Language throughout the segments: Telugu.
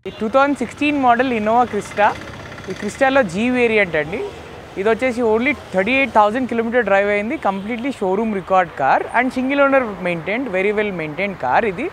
two thousand sixteen model Innova Crysta ఈ క్రిస్టాలో జీ వేరియంట్ అండి ఇది వచ్చేసి only thirty eight thousand kilometre drive అయింది completely showroom record car and single owner maintain very well maintain car ఇది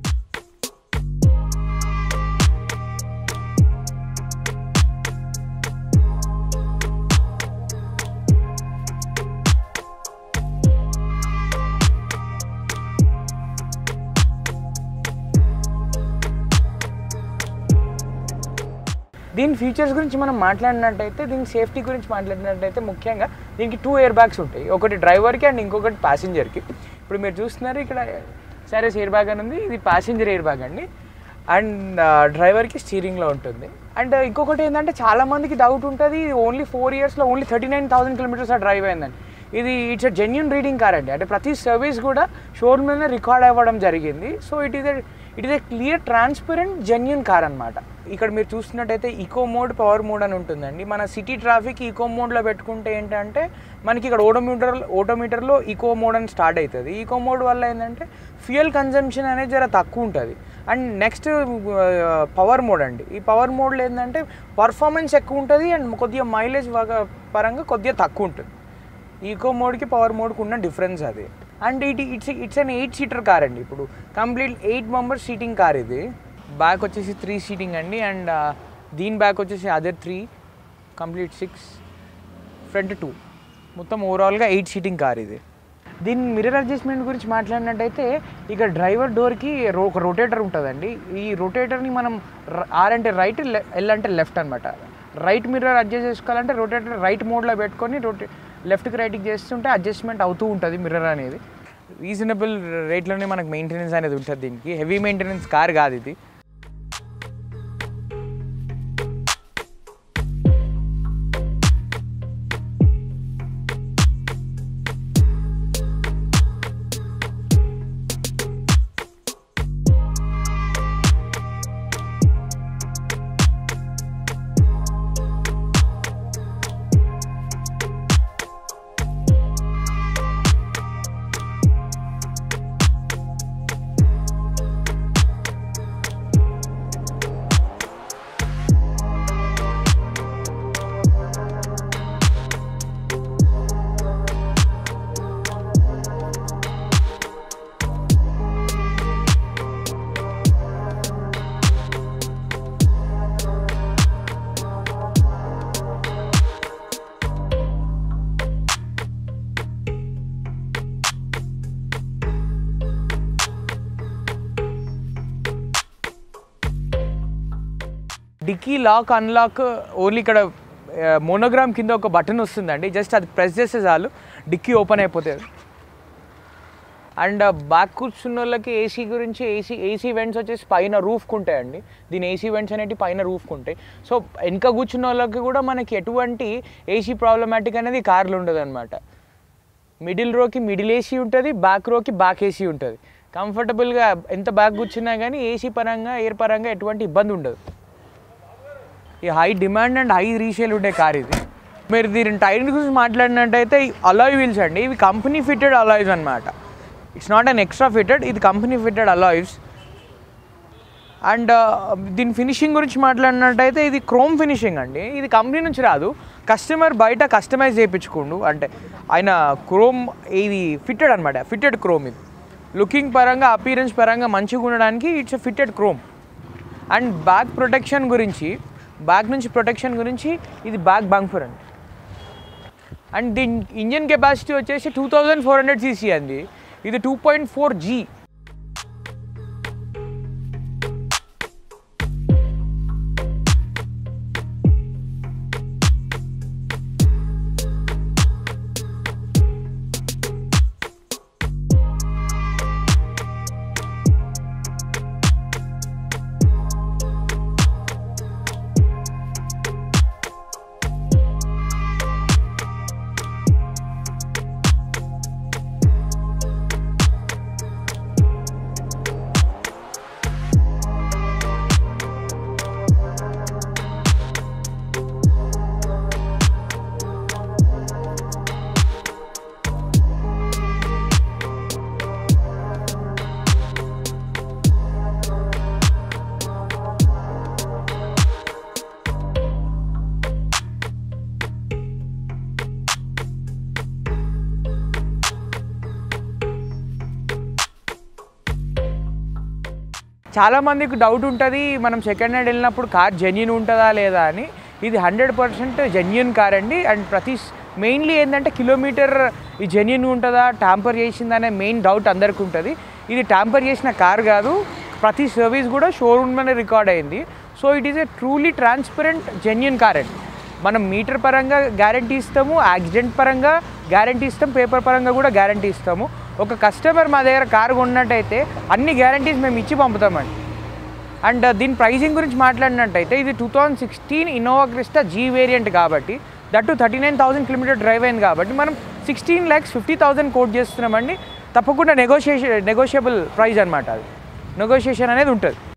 దీని ఫీచర్స్ గురించి మనం మాట్లాడినట్టయితే దీని సేఫ్టీ గురించి మాట్లాడినట్టయితే ముఖ్యంగా దీనికి టూ ఇయర్ బ్యాగ్స్ ఉంటాయి ఒకటి డ్రైవర్కి అండ్ ఇంకొకటి ప్యాసింజర్కి ఇప్పుడు మీరు చూస్తున్నారు ఇక్కడ సరే ఎయిర్ బ్యాగ్ అని ఉంది ఇది ప్యాసింజర్ ఎయిర్ బ్యాగ్ అండి అండ్ డ్రైవర్కి స్టీరింగ్లో ఉంటుంది అండ్ ఇంకొకటి ఏంటంటే చాలా మందికి డౌట్ ఉంటుంది ఇది ఓన్లీ ఫోర్ ఇయర్స్లో only thirty nine thousand kilometres drive అయిందండి ఇది it's a genuine reading car అండి అంటే ప్రతి సర్వీస్ కూడా షోరూమ్లోనే రికార్డ్ అవ్వడం జరిగింది so it is it is a clear transparent genuine car అనమాట ఇక్కడ మీరు చూస్తున్నట్టయితే ఈకో మోడ్ పవర్ మోడ్ అని ఉంటుందండి మన సిటీ ట్రాఫిక్ ఈకో మోడ్లో పెట్టుకుంటే ఏంటంటే మనకి ఇక్కడ ఓడోమీటర్ ఓటోమీటర్లో ఈకో మోడ్ అని స్టార్ట్ అవుతుంది ఈకో మోడ్ వల్ల ఏంటంటే ఫ్యూయల్ కన్జంప్షన్ అనేది జర తక్కువ ఉంటుంది అండ్ నెక్స్ట్ పవర్ మోడ్ అండి ఈ పవర్ మోడ్లో ఏంటంటే పర్ఫార్మెన్స్ ఎక్కువ ఉంటుంది అండ్ కొద్దిగా మైలేజ్ పరంగా కొద్దిగా తక్కువ ఉంటుంది ఈకో మోడ్కి పవర్ మోడ్కి ఉన్న డిఫరెన్స్ అది and it it's it's an eight seater car అండి ఇప్పుడు complete eight members seating car ఇది బ్యాక్ వచ్చేసి త్రీ సీటింగ్ అండి అండ్ దీని బ్యాక్ వచ్చేసి other three complete six front two మొత్తం ఓవరాల్గా ఎయిట్ సీటింగ్ కార్ ఇది దీని మిర్రర్ అడ్జస్ట్మెంట్ గురించి మాట్లాడినట్టయితే ఇక డ్రైవర్ డోర్కి రో ఒక రొటేటర్ ఉంటుందండి ఈ రొటేటర్ని మనం ఆర్ అంటే రైట్ ఎల్ అంటే లెఫ్ట్ అనమాట రైట్ మిర్రర్ అడ్జస్ట్ చేసుకోవాలంటే రొటేటర్ రైట్ మోడ్లో పెట్టుకొని రొటే లెఫ్ట్కి రైట్కి చేస్తుంటే అడ్జస్ట్మెంట్ అవుతూ ఉంటుంది మిర్రర్ అనేది రీజనబుల్ రేట్లోనే మనకు మెయింటెనెన్స్ అనేది ఉంటుంది దీనికి హెవీ మెయింటెనెన్స్ కార్ కాదు ఇది డిక్కీ లాక్ అన్లాక్ ఓన్లీ ఇక్కడ మోనోగ్రామ్ కింద ఒక బటన్ వస్తుందండి జస్ట్ అది ప్రెస్ చేస్తే చాలు డిక్కీ ఓపెన్ అయిపోతుంది అండ్ బ్యాక్ కూర్చున్న వాళ్ళకి ఏసీ గురించి ఏసీ ఏసీ వెంట్స్ వచ్చేసి పైన రూఫ్కి ఉంటాయండి దీని ఏసీ వెంట్స్ అనేవి పైన రూఫ్కి ఉంటాయి సో వెనక కూర్చున్న వాళ్ళకి కూడా మనకి ఎటువంటి ఏసీ ప్రాబ్లమాటిక్ అనేది కార్లు ఉండదు అనమాట మిడిల్ రోకి మిడిల్ ఏసీ ఉంటుంది బ్యాక్ రోకి బ్యాక్ ఏసీ ఉంటుంది కంఫర్టబుల్గా ఎంత బ్యాక్ కూర్చున్నా కానీ ఏసీ పరంగా ఎయిర్ పరంగా ఎటువంటి ఇబ్బంది ఉండదు ఈ high demand and high resale ఉండే కార్ ఇది మీరు దీని టైర్ గురించి మాట్లాడినట్టయితే అలాయ్ వీల్స్ అండి ఇవి కంపెనీ ఫిట్టెడ్ అలాయ్స్ అనమాట it's not an extra fitted ఇది కంపెనీ ఫిట్టెడ్ అలాయ్స్ అండ్ దీని ఫినిషింగ్ గురించి మాట్లాడినట్టయితే ఇది క్రోమ్ ఫినిషింగ్ అండి ఇది కంపెనీ నుంచి రాదు కస్టమర్ బయట కస్టమైజ్ చేయించుకోండు అంటే ఆయన క్రోమ్ ఇది ఫిట్టెడ్ అనమాట ఫిట్టెడ్ క్రోమ్ ఇది లుకింగ్ పరంగా అపీరెన్స్ పరంగా మంచిగా ఉండడానికి it's fitted chrome and back protection గురించి బ్యాక్ నుంచి ప్రొటెక్షన్ గురించి ఇది బ్యాక్ బంఫర్ అండి అండ్ దీని ఇంజన్ కెపాసిటీ వచ్చేసి two thousand four hundred CC అండి ఇది టూ పాయింట్ ఫోర్ జీ చాలామందికి డౌట్ ఉంటుంది మనం సెకండ్ హ్యాండ్ వెళ్ళినప్పుడు కార్ జెన్యున్ ఉంటుందా లేదా అని ఇది హండ్రెడ్ పర్సెంట్ జెన్యున్ కార్ అండి అండ్ ప్రతి మెయిన్లీ ఏంటంటే కిలోమీటర్ ఈ జెన్యున్ ఉంటుందా ట్యాంపర్ చేసిందనే మెయిన్ డౌట్ అందరికి ఉంటుంది ఇది ట్యాంపర్ చేసిన కార్ కాదు ప్రతి సర్వీస్ కూడా షోరూమ్లోనే రికార్డ్ అయింది so it is a truly transparent genuine car అండి మనం మీటర్ పరంగా గ్యారంటీ ఇస్తాము యాక్సిడెంట్ పరంగా గ్యారంటీ ఇస్తాం పేపర్ పరంగా కూడా గ్యారంటీ ఇస్తాము ఒక కస్టమర్ మా దగ్గర కార్ కొన్నట్టయితే అన్ని గ్యారంటీస్ మేము ఇచ్చి పంపుతామండి అండ్ దీని ప్రైసింగ్ గురించి మాట్లాడినట్టయితే ఇది two thousand sixteen Innova Crysta G variant కాబట్టి that thirty nine thousand kilometre drive అయింది కాబట్టి మనం sixteen lakhs fifty thousand quote చేస్తున్నామండి తప్పకుండా నెగోషియేషన్ నెగోషియబుల్ ప్రైస్ అనమాట అది నెగోషియేషన్ అనేది ఉంటుంది